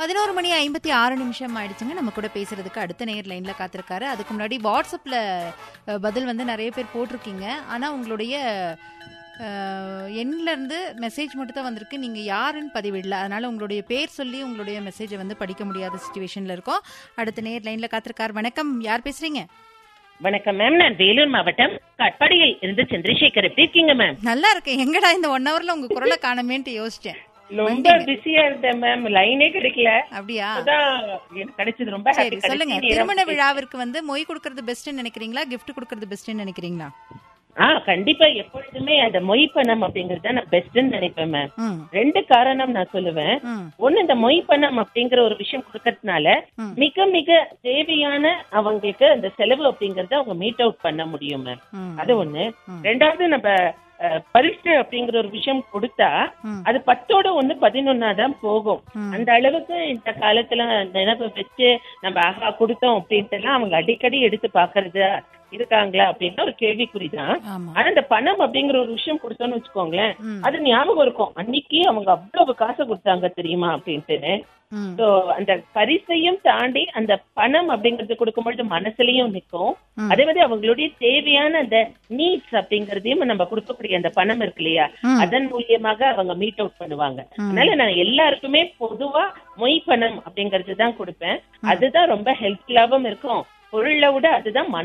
பதினோரு மணி ஐம்பத்தி ஆறு நிமிஷம் ஆயிடுச்சுங்க நம்ம கூட பேசுறதுக்கு அடுத்த நேர் லைன்ல காத்திருக்காரு அதுக்கு முன்னாடி வாட்ஸ்அப்ல அஹ், பதில் வந்து நிறைய பேர் போட்டிருக்கீங்க ஆனா உங்களுடைய அஹ், எண்ல இருந்து மெசேஜ் மட்டும் தான் வந்திருக்கு நீங்க யாருன்னு பதிவிடல அதனால உங்களுடைய பேர் சொல்லி உங்களுடைய மெசேஜை வந்து படிக்க முடியாத சுச்சுவேஷன்ல இருக்கோம் அடுத்த நேர் லைன்ல காத்திருக்கார் வணக்கம் யார் பேசுறீங்க வணக்கம் மேம் நான் வேலூர் மாவட்டம் கட்பாடியில் இருந்து சந்திரசேகர் எப்படி இருக்கீங்க மேம் நல்லா இருக்கேன் எங்கடா இந்த ஒன் ஹவர்ல உங்க குரலை காணமேன்ட்டு யோசிச்சேன் ரொம்ப பிஸியா இருந்தேன் மேம் லைனே கிடைக்கல அப்படியா அதான் எனக்கு கிடைச்சது ரொம்ப சரி happy. சொல்லுங்க கடைசி நேரம் திருமண விழாவிற்கு வந்து மொய் கொடுக்கறது பெஸ்ட்னு நினைக்கிறீங்களா gift கொடுக்கறது பெஸ்ட்னு நினைக்கிறீங்களா ஆ கண்டிப்பா எப்பொழுதுமே அந்த மொய் பணம் அப்படிங்கறத நான் பெஸ்ட்னு நினைப்பேன் மேம் ம் ரெண்டு காரணம் நான் சொல்லுவேன் ம் ஒண்ணு இந்த மொய் பணம் அப்படிங்கிற ஒரு விஷயம் கொடுக்கறதுனால ம். மிக மிக தேவையான அவங்களுக்கு அந்த செலவு அப்படிங்கறத அவங்க மீட் அவுட் பண்ண முடியும் மேம் ம் அது ஒண்ணு ம். ரெண்டாவது நம்ம அஹ், பரிசு அப்படிங்கிற ஒரு விஷயம் கொடுத்தா ம். அது பத்தோட ஒண்ணு பதினொன்னா தான் போகும் ம். அந்த அளவுக்கு இந்த காலத்துல நினைப்பு வச்சு நம்ம ஆஹா கொடுத்தோம் அப்படின்ட்டு எல்லாம் அவங்க அடிக்கடி எடுத்து பாக்குறது இருக்காங்களா அப்படின்னா ஒரு கேள்விக்குறிதான் ஆமா ஆனா இந்த பணம் அப்படிங்கிற ஒரு விஷயம் கொடுத்தோம்னு வச்சுக்கோங்களேன் ம். அது ஞாபகம் இருக்கும் அன்னைக்கு அவங்க அவ்வளவு காசு கொடுத்தாங்க தெரியுமா அப்படின்ட்டு ம் சோ அந்த பரிசையும் தாண்டி அந்த பணம் அப்படிங்கறது கொடுக்கும்பொழுது மனசுலயும் நிக்கும் ம். அதே மாதிரி அவங்களுடைய தேவையான அந்த நீட்ஸ் அப்படிங்கறதையும் நம்ம கொடுக்கக்கூடிய அந்த பணம் இருக்கு இல்லையா ம். அதன் மூலியமாக அவங்க மீட் அவுட் பண்ணுவாங்க ம். அதனால நான் எல்லாருக்குமே பொதுவா மொய் பணம் அப்படிங்கறது தான் கொடுப்பேன் அதுதான் ரொம்ப ஹெல்ப்ஃபுல்லாவும் இருக்கும் பொருளை விட அதுதான் மன